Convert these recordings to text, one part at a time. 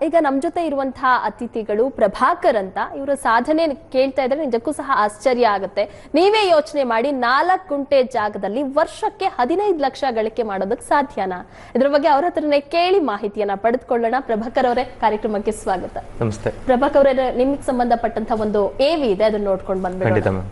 ಈಗ ನಮ್ ಜೊತೆ ಇರುವಂತಹ ಅತಿಥಿಗಳು ಪ್ರಭಾಕರ್ ಅಂತ ಇವರ ಸಾಧನೆ ಕೇಳ್ತಾ ಇದ್ರೆ ನಿಜಕ್ಕೂ ಸಹ ಆಶ್ಚರ್ಯ ಆಗುತ್ತೆ ನೀವೇ ಯೋಚನೆ ಮಾಡಿ ನಾಲ್ಕು ಗುಂಟೆ ಜಾಗದಲ್ಲಿ ವರ್ಷಕ್ಕೆ ಹದಿನೈದು ಲಕ್ಷ ಗಳಿಕೆ ಮಾಡೋದಕ್ಕೆ ಸಾಧ್ಯನಾ ಇದ್ರ ಬಗ್ಗೆ ಅವ್ರ ಹತ್ರನೇ ಕೇಳಿ ಮಾಹಿತಿಯನ್ನ ಪಡೆದುಕೊಳ್ಳೋಣ ಪ್ರಭಾಕರ್ ಅವರೇ ಕಾರ್ಯಕ್ರಮಕ್ಕೆ ಸ್ವಾಗತ ನಮಸ್ತೆ ಪ್ರಭಾಕರ್ ಅವರೇ ನಿಮಗೆ ಸಂಬಂಧಪಟ್ಟಂತ ಒಂದು ಎವಿ ಇದೆ ಅದನ್ನ ನೋಡ್ಕೊಂಡು ಬಂದ್ಬಿಡೋಣ ಖಂಡಿತ ಮ್ಯಾಮ್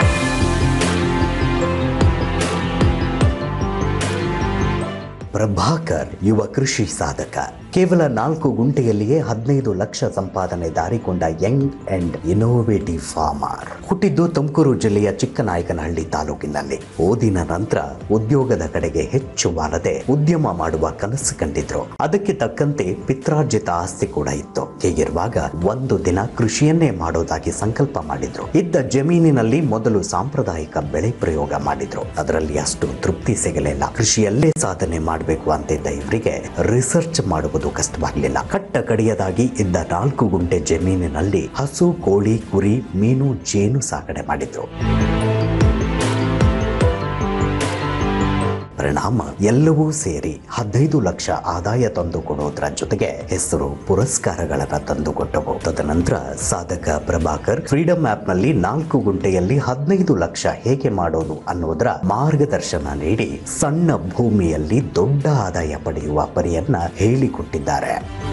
ಪ್ರಭಾಕರ್ ಯುವ ಕೃಷಿ ಸಾಧಕ ಕೇವಲ ನಾಲ್ಕು ಗುಂಟೆಯಲ್ಲಿಯೇ ಹದಿನೈದು ಲಕ್ಷ ಸಂಪಾದನೆ ದಾರಿಕೊಂಡ ಯಂಗ್ ಅಂಡ್ ಇನೋವೇಟಿವ್ ಫಾರ್ಮರ್ ಹುಟ್ಟಿದ್ದು ತುಮಕೂರು ಜಿಲ್ಲೆಯ ಚಿಕ್ಕನಾಯಕನಹಳ್ಳಿ ತಾಲೂಕಿನಲ್ಲಿ ಓದಿನ ನಂತರ ಉದ್ಯೋಗದ ಕಡೆಗೆ ಹೆಚ್ಚು ಬಾರದೆ ಉದ್ಯಮ ಮಾಡುವ ಕನಸು ಕಂಡಿದ್ರು ಅದಕ್ಕೆ ತಕ್ಕಂತೆ ಪಿತ್ರಾರ್ಜಿತ ಆಸ್ತಿ ಕೂಡ ಇತ್ತು ಹೀಗಿರುವಾಗ ಒಂದು ದಿನ ಕೃಷಿಯನ್ನೇ ಮಾಡೋದಾಗಿ ಸಂಕಲ್ಪ ಮಾಡಿದ್ರು ಇದ್ದ ಜಮೀನಿನಲ್ಲಿ ಮೊದಲು ಸಾಂಪ್ರದಾಯಿಕ ಬೆಳೆ ಪ್ರಯೋಗ ಮಾಡಿದ್ರು ಅದರಲ್ಲಿ ಅಷ್ಟು ತೃಪ್ತಿ ಸಿಗಲಿಲ್ಲ ಕೃಷಿಯಲ್ಲೇ ಸಾಧನೆ ಮಾಡಬೇಕು ಅಂತಿದ್ದ ಇವರಿಗೆ ರಿಸರ್ಚ್ ಮಾಡುವುದು ಕಷ್ಟವಾಗಲಿಲ್ಲ ಕಟ್ಟ ಕಡಿಯದಾಗಿ ಇದ್ದ ನಾಲ್ಕು ಗುಂಟೆ ಜಮೀನಿನಲ್ಲಿ ಹಸು ಕೋಳಿ ಕುರಿ ಮೀನು ಜೇನು ಸಾಕಣೆ ಮಾಡಿದ್ರು ಪರಿಣಾಮ ಎಲ್ಲವೂ ಸೇರಿ ಹದಿನೈದು ಲಕ್ಷ ಆದಾಯ ತಂದು ಕೊಡೋದ್ರ ಜೊತೆಗೆ ಹೆಸರು ಪುರಸ್ಕಾರಗಳನ್ನ ತಂದುಕೊಟ್ಟವು ತದನಂತರ ಸಾಧಕ ಪ್ರಭಾಕರ್ ಫ್ರೀಡಮ್ ಆಪ್ ನಲ್ಲಿ ನಾಲ್ಕು ಗುಂಟೆಯಲ್ಲಿ ಹದಿನೈದು ಲಕ್ಷ ಹೇಗೆ ಮಾಡೋದು ಅನ್ನೋದರ ಮಾರ್ಗದರ್ಶನ ನೀಡಿ ಸಣ್ಣ ಭೂಮಿಯಲ್ಲಿ ದೊಡ್ಡ ಆದಾಯ ಪಡೆಯುವ ಪರಿಯನ್ನ ಹೇಳಿಕೊಟ್ಟಿದ್ದಾರೆ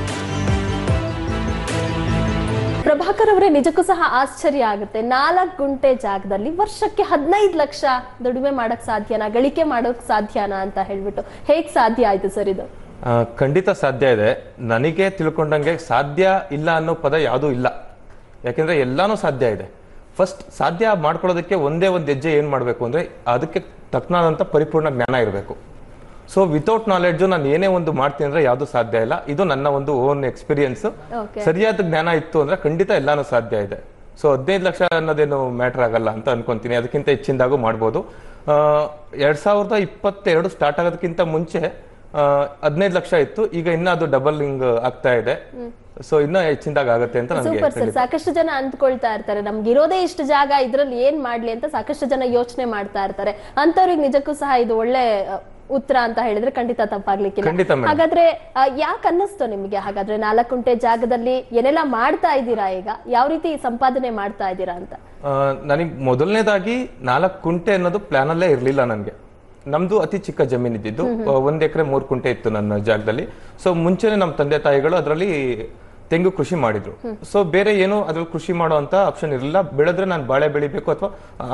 ಪ್ರಭಾಕರ್ ಅವರೇ ನಿಜಕ್ಕೂ ಸಹ ಆಶ್ಚರ್ಯ ಆಗುತ್ತೆ ನಾಲ್ಕು ಗುಂಟೆ ಜಾಗದಲ್ಲಿ ವರ್ಷಕ್ಕೆ ಹದಿನೈದು ಲಕ್ಷ ದುಡಿಮೆ ಮಾಡಕ್ ಸಾಧ್ಯನಾ ಗಳಿಕೆ ಮಾಡೋಕ್ ಸಾಧ್ಯನಾ ಅಂತ ಹೇಳ್ಬಿಟ್ಟು ಹೇಗ್ ಸಾಧ್ಯ ಆಯ್ತು ಸರ್ ಇದು ಆ, ಖಂಡಿತ ಸಾಧ್ಯ ಇದೆ ನನಗೆ ತಿಳ್ಕೊಂಡಂಗೆ ಸಾಧ್ಯ ಇಲ್ಲ ಅನ್ನೋ ಪದ ಯಾವುದೂ ಇಲ್ಲ ಯಾಕೆಂದ್ರೆ ಎಲ್ಲಾನು ಸಾಧ್ಯ ಇದೆ ಫಸ್ಟ್ ಸಾಧ್ಯ ಮಾಡ್ಕೊಳ್ಳೋದಕ್ಕೆ ಒಂದೇ ಒಂದು ಹೆಜ್ಜೆ ಏನು ಮಾಡಬೇಕು ಅಂದ್ರೆ ಅದಕ್ಕೆ ತಕ್ಕನಾದಂಥ ಪರಿಪೂರ್ಣ ಜ್ಞಾನ ಇರಬೇಕು ಸೊ ವಿತೌಟ್ ನಾಲೆಡ್ಜು ನಾನು ಏನೇ ಒಂದು ಮಾಡ್ತೀನಿ ಅಂದ್ರೆ ಯಾವುದು ಸಾಧ್ಯ ಇಲ್ಲ ಇದು ನನ್ನ ಒಂದು ಓನ್ ಎಕ್ಸ್ಪೀರಿಯನ್ಸ್ Okay. ಸರಿಯಾದ ಜ್ಞಾನ ಇತ್ತು ಅಂದ್ರೆ ಖಂಡಿತ ಎಲ್ಲಾನು ಸಾಧ್ಯ ಇದೆ ಸೊ ಹದಿನೈದು ಲಕ್ಷ ಅನ್ನೋದೇನು ಮ್ಯಾಟರ್ ಆಗಲ್ಲ ಅಂತ ಅನ್ಕೊಂತೀನಿ ಅದಕ್ಕಿಂತ ಹೆಚ್ಚಿಂದಾಗೂ ಮಾಡ್ಬೋದು ಆ, ಎರಡ್ ಸಾವಿರದ ಇಪ್ಪತ್ತೆರಡು ಸ್ಟಾರ್ಟ್ ಆಗೋದಕ್ಕಿಂತ ಮುಂಚೆ ಹದಿನೈದು ಲಕ್ಷ ಇತ್ತು ಈಗ ಇನ್ನ ಅದು ಡಬಲಿಂಗ್ ಆಗ್ತಾ ಇದೆ ಸೊ ಇನ್ನ ಹೆಚ್ಚಿಂದಾಗ ಆಗುತ್ತೆ ಅಂತ ನನಗೆ ಸೂಪರ್ ಸರ್ ಸಾಕಷ್ಟು ಜನ ಅಂದ್ಕೊಳ್ತಾ ಇರ್ತಾರೆ ನಮ್ಗೆ ಇರೋದೇ ಇಷ್ಟು ಜಾಗ ಇದ್ರಲ್ಲಿ ಏನ್ ಮಾಡ್ಲಿ ಅಂತ ಸಾಕಷ್ಟು ಜನ ಯೋಚನೆ ಮಾಡ್ತಾ ಇರ್ತಾರೆ ಅಂತವ್ರಿಗೆ ನಿಜಕ್ಕೂ ಸಹ ಇದು ಒಳ್ಳೆ ಅ, ಉತ್ತರ ಅಂತ ಹೇಳಿದ್ರೆ ಖಂಡಿತ ತಪ್ಪಾಗ್ಲಿಕ್ಕಿಲ್ಲ ಖಂಡಿತ madam. ಹಾಗಾದ್ರೆ ಯಾಕೆ ಅನ್ನಿಸ್ತು ನಿಮ್ಗೆ ಹಾಗಾದ್ರೆ ನಾಲ್ಕು ಗುಂಟೆ ಜಾಗದಲ್ಲಿ ಏನೆಲ್ಲ ಮಾಡ್ತಾ ಇದ್ದೀರಾ ಈಗ ಯಾವ ರೀತಿ ಸಂಪಾದನೆ ಮಾಡ್ತಾ ಇದ್ದೀರಾ ಅಂತ ನನಗೆ ಮೊದಲನೇದಾಗಿ ನಾಲ್ಕು ಕುಂಟೆ ಅನ್ನೋದು ಪ್ಲಾನ್ ಅಲ್ಲೇ ಇರಲಿಲ್ಲ ನನಗೆ ನಮ್ದು ಅತಿ ಚಿಕ್ಕ ಜಮೀನ್ ಇದ್ದಿದ್ದು ಆ, ಒಂದ್ ಎಕರೆ ಮೂರು ಕುಂಟೆ ಇತ್ತು ನನ್ನ ಜಾಗದಲ್ಲಿ ಸೊ ಮುಂಚೆನೆ ನಮ್ಮ ತಂದೆ ತಾಯಿಗಳು ಅದರಲ್ಲಿ ತೆಂಗು ಕೃಷಿ ಮಾಡಿದ್ರು ಸೊ ಬೇರೆ ಏನು ಅದ್ರಲ್ಲಿ ಕೃಷಿ ಮಾಡೋ ಅಂತ ಆಪ್ಷನ್ ಇರಲಿಲ್ಲ ಬೆಳೆದ್ರೆ ನಾನು ಬಾಳೆ ಬೆಳಿಬೇಕು ಅಥವಾ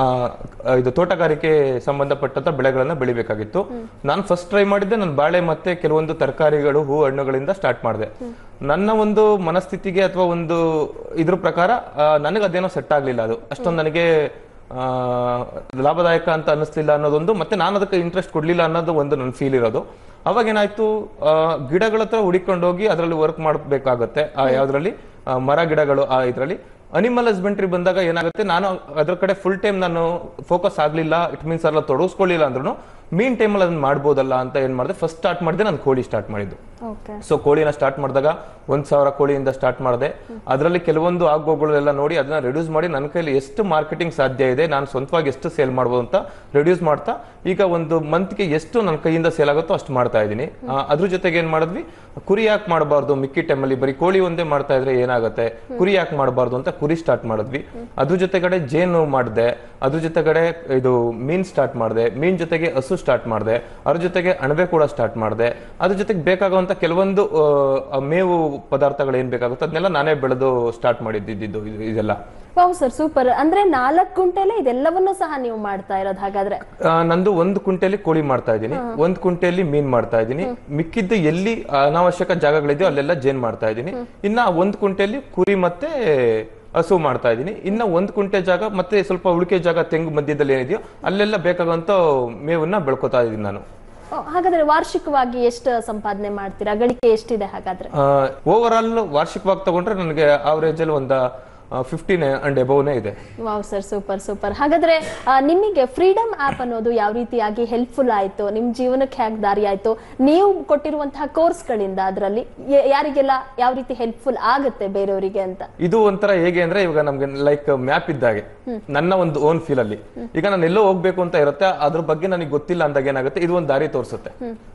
ಇದು ತೋಟಗಾರಿಕೆ ಸಂಬಂಧಪಟ್ಟಂತ ಬೆಳೆಗಳನ್ನ ಬೆಳಿಬೇಕಾಗಿತ್ತು ನಾನು ಫಸ್ಟ್ ಟ್ರೈ ಮಾಡಿದ್ದೆ ನಾನು ಬಾಳೆ ಮತ್ತೆ ಕೆಲವೊಂದು ತರಕಾರಿಗಳು ಹೂ ಹಣ್ಣುಗಳಿಂದ ಸ್ಟಾರ್ಟ್ ಮಾಡಿದೆ ನನ್ನ ಒಂದು ಮನಸ್ಥಿತಿಗೆ ಅಥವಾ ಒಂದು ಇದ್ರ ಪ್ರಕಾರ ನನಗೆ ಅದೇನೋ ಸೆಟ್ ಆಗ್ಲಿಲ್ಲ ಅದು ಅಷ್ಟೊಂದು ನನಗೆ ಆ, ಲಾಭದಾಯಕ ಅಂತ ಅನ್ನಿಸ್ಲಿಲ್ಲ ಅನ್ನೋದೊಂದು ಮತ್ತೆ ನಾನು ಅದಕ್ಕೆ ಇಂಟ್ರೆಸ್ಟ್ ಕೊಡ್ಲಿಲ್ಲ ಅನ್ನೋದು ಒಂದು ನನ್ನ ಫೀಲ್ ಇರೋದು ಅವಾಗ ಏನಾಯ್ತು ಆ, ಗಿಡಗಳ ಹತ್ರ ಹುಡಿಕೊಂಡು ಹೋಗಿ ಅದರಲ್ಲಿ ವರ್ಕ್ ಮಾಡಬೇಕಾಗತ್ತೆ ಯಾವ್ದ್ರಲ್ಲಿ ಆ, ಮರ ಗಿಡಗಳು ಆ ಇದರಲ್ಲಿ ಅನಿಮಲ್ ಹಸ್ಬೆಂಡ್ರಿ ಬಂದಾಗ ಏನಾಗುತ್ತೆ ನಾನು ಅದ್ರ ಕಡೆ ಫುಲ್ ಟೈಮ್ ನಾನು ಫೋಕಸ್ ಆಗ್ಲಿಲ್ಲ ಇಟ್ ಮೀನ್ಸ್ ಅಲ್ಲ ತೊಡಗಿಸ್ಕೊಳ್ಳಿಲ್ಲ ಅಂದ್ರೂ ಮೀನ್ ಟೈಮಲ್ಲಿ ಅದನ್ನ ಮಾಡ್ಬೋದಲ್ಲ ಅಂತ ಏನ್ ಮಾಡಿದೆ ಫಸ್ಟ್ ಸ್ಟಾರ್ಟ್ ಮಾಡಿದೆ ನಾನು ಕೋಳಿ ಸ್ಟಾರ್ಟ್ ಮಾಡಿದ್ದು ಓಕೆ ಸೊ ಕೋಳಿನ ಸ್ಟಾರ್ಟ್ ಮಾಡಿದಾಗ ಒಂದ್ ಸಾವಿರ ಕೋಳಿಯಿಂದ ಸ್ಟಾರ್ಟ್ ಮಾಡಿದೆ ಅದರಲ್ಲಿ ಕೆಲವೊಂದು ಆಗೋಗಳೆಲ್ಲ ನೋಡಿ ಅದನ್ನ ರೆಡ್ಯೂಸ್ ಮಾಡಿ ನನ್ನ ಕೈಲಿ ಎಷ್ಟು ಮಾರ್ಕೆಟಿಂಗ್ ಸಾಧ್ಯ ಇದೆ ನಾನು ಸ್ವಂತವಾಗಿ ಎಷ್ಟು ಸೇಲ್ ಮಾಡ್ಬೋದು ಅಂತ ರೆಡ್ಯೂಸ್ ಮಾಡ್ತಾ ಈಗ ಒಂದು ಮಂತ್ಗೆ ಎಷ್ಟು ನನ್ನ ಕೈಯಿಂದ ಸೇಲ್ ಆಗುತ್ತೋ ಅಷ್ಟು ಮಾಡ್ತಾ ಇದ್ದೀನಿ ಆ, ಅದ್ರ ಜೊತೆಗೆ ಏನ್ ಮಾಡಿದ್ವಿ ಕುರಿ ಯಾಕೆ ಮಾಡಬಾರ್ದು ಮಿಕ್ಕಿ ಟೈಮಲ್ಲಿ ಬರೀ ಕೋಳಿ ಒಂದೇ ಮಾಡ್ತಾ ಇದ್ರೆ ಏನಾಗುತ್ತೆ ಕುರಿ ಯಾಕೆ ಮಾಡಬಾರ್ದು ಅಂತ ಕುರಿ ಸ್ಟಾರ್ಟ್ ಮಾಡಿದ್ವಿ ಅದ್ರ ಜೊತೆಗಡೆ ಜೇನು ಮಾಡಿದೆ ಅದ್ರ ಜೊತೆಗಡೆ ಇದು ಮೀನ್ ಸ್ಟಾರ್ಟ್ ಮಾಡಿದೆ ಮೀನ್ ಜೊತೆಗೆ ಹಸು ಸ್ಟಾರ್ಟ್ ಮಾಡಿದೆ ಅದ್ರ ಜೊತೆಗೆ ಅಣಬೆ ಕೂಡ ಸ್ಟಾರ್ಟ್ ಮಾಡಿದೆ ಅದ್ರ ಜೊತೆಗೆ ಬೇಕಾಗುವಂತ ಕೆಲವೊಂದು ಆ, ಆ ಮೇವು ಪದಾರ್ಥಗಳು ಏನ್ ಬೇಕಾಗುತ್ತೋ ಅದನ್ನೆಲ್ಲ ನಾನೇ ಬೆಳೆದು ಸ್ಟಾರ್ಟ್ ಮಾಡಿದ್ದಿದ್ದು ಇದು- ಇದೆಲ್ಲ ವಾವ್ ಸರ್ ಸೂಪರ್ ಅಂದ್ರೆ ನಾಲ್ಕು ಗುಂಟೆಲೆ ಇದೆಲ್ಲವನ್ನೂ ಸಹ ನೀವು ಮಾಡ್ತಾ ಇರೋದು ಹಾಗಾದ್ರೆ ಆ, ನಂದು ಒಂದು ಕುಂಟೆಯಲ್ಲಿ ಕೋಳಿ ಮಾಡ್ತಾ ಇದ್ದೀನಿ ಒಂದ್ ಕುಂಟೆಯಲ್ಲಿ ಮೀನ್ ಮಾಡ್ತಾ ಇದ್ದೀನಿ ಮಿಕ್ಕಿದ್ದು ಎಲ್ಲಿ ಅನಾವಶ್ಯಕ ಜಾಗಗಳಿದೆಯೋ ಅಲ್ಲೆಲ್ಲ ಜೇನ್ ಮಾಡ್ತಾ ಇದ್ದೀನಿ ಇನ್ನ ಒಂದ್ ಕುಂಟೆಯಲ್ಲಿ ಕುರಿ ಮತ್ತೆ ಹಸು ಮಾಡ್ತಾ ಇದ್ದೀನಿ ಇನ್ನ ಒಂದ್ ಕುಂಟೆ ಜಾಗ ಮತ್ತೆ ಸ್ವಲ್ಪ ಉಳಿಕೆ ಜಾಗ ತೆಂಗು ಮಧ್ಯದಲ್ಲಿ ಏನಿದೆಯೋ ಅಲ್ಲೆಲ್ಲ ಬೇಕಾಗುವಂತ ಮೇವನ್ನ ಬೆಳ್ಕೊತಾ ಇದ್ದೀನಿ ನಾನು ಓ, ಹಾಗಾದ್ರೆ ವಾರ್ಷಿಕವಾಗಿ ಎಷ್ಟು ಸಂಪಾದನೆ ಮಾಡ್ತೀರಾ ಗಳಿಕೆ ಎಷ್ಟಿದೆ ಹಾಗಾದ್ರೆ ಓವರ್ ಆಲ್ ವಾರ್ಷಿಕವಾಗಿ ತಗೊಂಡ್ರೆ ನನಗೆ ಆವರೇಜ್ ಅಲ್ಲಿ ಒಂದ ಫಿಫ್ಟೀನ್ ಅಂಡ್ ಎಬೋವ್ನೇ ಇದೆ ವಾವ್ ಸರ್ ಸೂಪರ್ ಸೂಪರ್ ಹಾಗಾದ್ರೆ ಆ, ನಿಮಗೆ ಫ್ರೀಡಮ್ ಆಪ್ ಅನ್ನೋದು ಯಾವ ರೀತಿಯಾಗಿ ಹೆಲ್ಪ್ಫುಲ್ ಆಯ್ತು ನಿಮ್ ಜೀವನಕ್ಕೆ ಹೇಗೆ ದಾರಿ ಆಯ್ತು ನೀವು ಕೊಟ್ಟಿರುವಂತಹ ಕೋರ್ಸ್ಗಳಿಂದ ಅದರಲ್ಲಿ ಯಾರಿಗೆಲ್ಲ ಯಾವ ರೀತಿ ಹೆಲ್ಪ್ಫುಲ್ ಆಗುತ್ತೆ ಬೇರೆಯವರಿಗೆ ಅಂತ ಇದು ಒಂಥರ ಹೇಗೆ ಅಂದ್ರೆ ಇವಾಗ ನಮ್ಗೆ ಲೈಕ್ ಮ್ಯಾಪ್ ಇದ್ದಾಗೆ ನನ್ನ ಒಂದು ಓನ್ ಫೀಲ್ ಅಲ್ಲಿ ಈಗ ನಾನು ಎಲ್ಲೋ ಹೋಗ್ಬೇಕು ಅಂತ ಇರುತ್ತೆ ಅದ್ರ ಬಗ್ಗೆ ನನಗೆ ಗೊತ್ತಿಲ್ಲ ಅಂದಾಗ ಏನಾಗುತ್ತೆ ಇದು ಒಂದು ದಾರಿ ತೋರಿಸುತ್ತೆ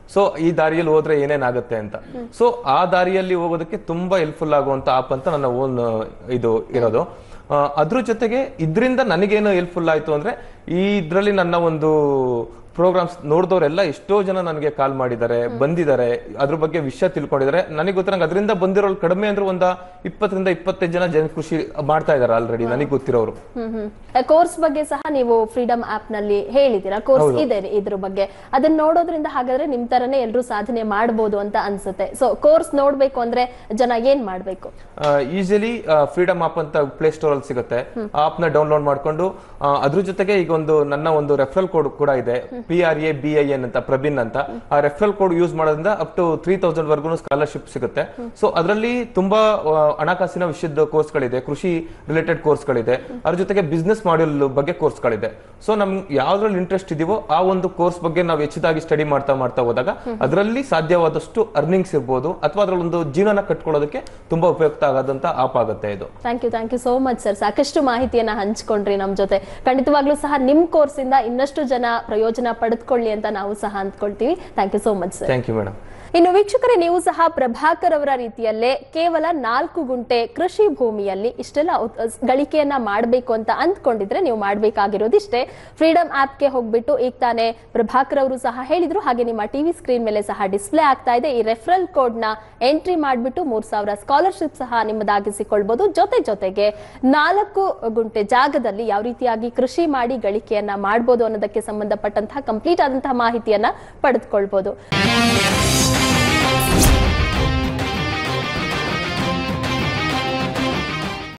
ಸೊ ಈ ದಾರಿಯಲ್ಲಿ ಹೋದ್ರೆ ಏನೇನಾಗುತ್ತೆ ಅಂತ ಸೊ ಆ ದಾರಿಯಲ್ಲಿ ಹೋಗೋದಕ್ಕೆ ತುಂಬಾ ಹೆಲ್ಪ್ಫುಲ್ ಆಗುವಂತ ಆಪ್ ಅಂತ ನನ್ನ ಓನ್ ಇದು ಇರೋದು ಆ, ಅದ್ರ ಜೊತೆಗೆ ಇದರಿಂದ ನನಗೇನು ಹೆಲ್ಪ್ಫುಲ್ ಆಯ್ತು ಅಂದ್ರೆ ಈ ಇದ್ರಲ್ಲಿ ನನ್ನ ಒಂದು ಪ್ರೋಗ್ರಾಮ್ಸ್ ನೋಡಿದವರೆಲ್ಲ ಎಷ್ಟೋ ಜನ ನನಗೆ ಕಾಲ್ ಮಾಡಿದ್ದಾರೆ ಬಂದಿದ್ದಾರೆ ಅದ್ರ ಬಗ್ಗೆ ವಿಷಯ ತಿಳ್ಕೊಂಡಿದ್ದಾರೆ ನನಗೆ ಗೊತ್ತಿರಂಗ ಅದರಿಂದ ಬಂದಿರೋರು ಕಡಿಮೆ ಅಂದ್ರೆ ಒಂದ ಇಪ್ಪತ್ತರಿಂದ ಇಪ್ಪತ್ತೈದು ಜನ ಜನ ಕೃಷಿ ಮಾಡ್ತಾ ಇದಾರೆ ಆಲ್ರೆಡಿ ನನಗೆ ಗೊತ್ತಿರೋರು ಹ್ಮ್ ಹ್ಮ್ ಕೋರ್ಸ್ ಬಗ್ಗೆ ಸಹ ನೀವು ಫ್ರೀಡಮ್ ಆಪ್ ನಲ್ಲಿ ಹೇಳಿದೀರಾ ಕೋರ್ಸ್ ಇದೆ ಇದ್ರ ಬಗ್ಗೆ ಅದನ್ನ ನೋಡೋದ್ರಿಂದ ಹಾಗಾದ್ರೆ ನಿಮ್ ತರನೇ ಎಲ್ರು ಸಾಧನೆ ಮಾಡಬಹುದು ಅಂತ ಅನ್ಸುತ್ತೆ ಸೊ ಕೋರ್ಸ್ ನೋಡ್ಬೇಕು ಅಂದ್ರೆ ಜನ ಏನ್ ಮಾಡ್ಬೇಕು ಈಸಿಲಿ ಫ್ರೀಡಮ್ ಆಪ್ ಅಂತ ಪ್ಲೇ ಸ್ಟೋರ್ ಅಲ್ಲಿ ಸಿಗುತ್ತೆ ಆಪ್ ನ ಡೌನ್ಲೋಡ್ ಮಾಡ್ಕೊಂಡು ಆ, ಅದ್ರ ಜೊತೆಗೆ ಈಗ ಒಂದು ನನ್ನ ಒಂದು ರೆಫರಲ್ ಕೋಡ್ ಕೂಡ ಇದೆ P R A B I N ಅಂತ ಪ್ರಬಿನ್ ಅಂತ ಆ ರೆಫರಲ್ ಕೋಡ್ ಯೂಸ್ ಮಾಡೋದ್ರಿಂದ up to three thousand worth scholarship ಸಿಗುತ್ತೆ ಸೊ ಅದರಲ್ಲಿ ತುಂಬಾ ಆ, ಹಣಕಾಸಿನ ವಿಷಯದ ಕೋರ್ಸ್ಗಳಿದೆ ಕೃಷಿ ರಿಲೇಟೆಡ್ ಕೋರ್ಸ್ಗಳಿದೆ ಅದ್ರ ಜೊತೆಗೆ ಬಿಸ್ನೆಸ್ ಮಾಡ್ಯೂಲ್ ಬಗ್ಗೆ ಕೋರ್ಸ್ಗಳಿದೆ ಸೊ ನಮ್ ಯಾವ್ದ್ರಲ್ಲಿ ಇಂಟ್ರೆಸ್ಟ್ ಇದೆಯೋ ಆ ಒಂದು ಕೋರ್ಸ್ ಬಗ್ಗೆ ನಾವು ಹೆಚ್ಚಿದಾಗಿ ಸ್ಟಡಿ ಮಾಡ್ತಾ ಮಾಡ್ತಾ ಹೋದಾಗ ಅದರಲ್ಲಿ ಸಾಧ್ಯವಾದಷ್ಟು ಅರ್ನಿಂಗ್ಸ್ ಇರ್ಬೋದು ಅಥವಾ ಅದ್ರಲ್ಲಿ ಒಂದು ಜೀವನ ಕಟ್ಕೊಳ್ಳೋದಕ್ಕೆ ತುಂಬಾ ಉಪಯುಕ್ತ ಆಗೋದಂತ ಆಪ್ ಆಗುತ್ತೆ ಇದು thank you thank you so much sir ಸಾಕಷ್ಟು ಮಾಹಿತಿಯನ್ನ ಹಂಚ್ಕೊಂಡ್ರಿ ನಮ್ ಜೊತೆ ಖಂಡಿತವಾಗ್ಲೂ ಸಹ ನಿಮ್ ಕೋರ್ಸ್ ಇಂದ ಇನ್ನಷ್ಟು ಜನ ಪ್ರಯೋಜನ ಪಡೆದುಕೊಳ್ಳಿ ಅಂತ ನಾವು ಸಹ ಅಂದ್ಕೊಳ್ತೀವಿ thank you so much sir thank you madam ಇನ್ನು ವೀಕ್ಷಕರೇ ನೀವು ಸಹ ಪ್ರಭಾಕರ್ ಅವರ ರೀತಿಯಲ್ಲೇ ಕೇವಲ ನಾಲ್ಕು ಗುಂಟೆ ಕೃಷಿ ಭೂಮಿಯಲ್ಲಿ ಇಷ್ಟೆಲ್ಲ ಉತ್- ಗಳಿಕೆಯನ್ನ ಮಾಡಬೇಕು ಅಂತ ಅಂದ್ಕೊಂಡಿದ್ರೆ ನೀವು ಮಾಡಬೇಕಾಗಿರೋದಿಷ್ಟೇ ಫ್ರೀಡಮ್ ಆಪ್ಗೆ ಹೋಗ್ಬಿಟ್ಟು ಈಗ ತಾನೇ ಪ್ರಭಾಕರ್ ಅವರು ಸಹ ಹೇಳಿದ್ರು ಹಾಗೆ ನಿಮ್ಮ ಟಿವಿ ಸ್ಕ್ರೀನ್ ಮೇಲೆ ಸಹ ಡಿಸ್ಪ್ಲೇ ಆಗ್ತಾ ಇದೆ ಈ ರೆಫರಲ್ ಕೋಡ್ ನ ಎಂಟ್ರಿ ಮಾಡಿಬಿಟ್ಟು ಮೂರ್ ಸಾವಿರ ಸ್ಕಾಲರ್ಶಿಪ್ ಸಹ ನಿಮ್ಮದಾಗಿಸಿಕೊಳ್ಬಹುದು ಜೊತೆ ಜೊತೆಗೆ ನಾಲ್ಕು ಗುಂಟೆ ಜಾಗದಲ್ಲಿ ಯಾವ ರೀತಿಯಾಗಿ ಕೃಷಿ ಮಾಡಿ ಗಳಿಕೆಯನ್ನ ಮಾಡಬಹುದು ಅನ್ನೋದಕ್ಕೆ ಸಂಬಂಧಪಟ್ಟಂತಹ ಕಂಪ್ಲೀಟ್ ಆದಂತಹ ಮಾಹಿತಿಯನ್ನ ಪಡೆದುಕೊಳ್ಬಹುದು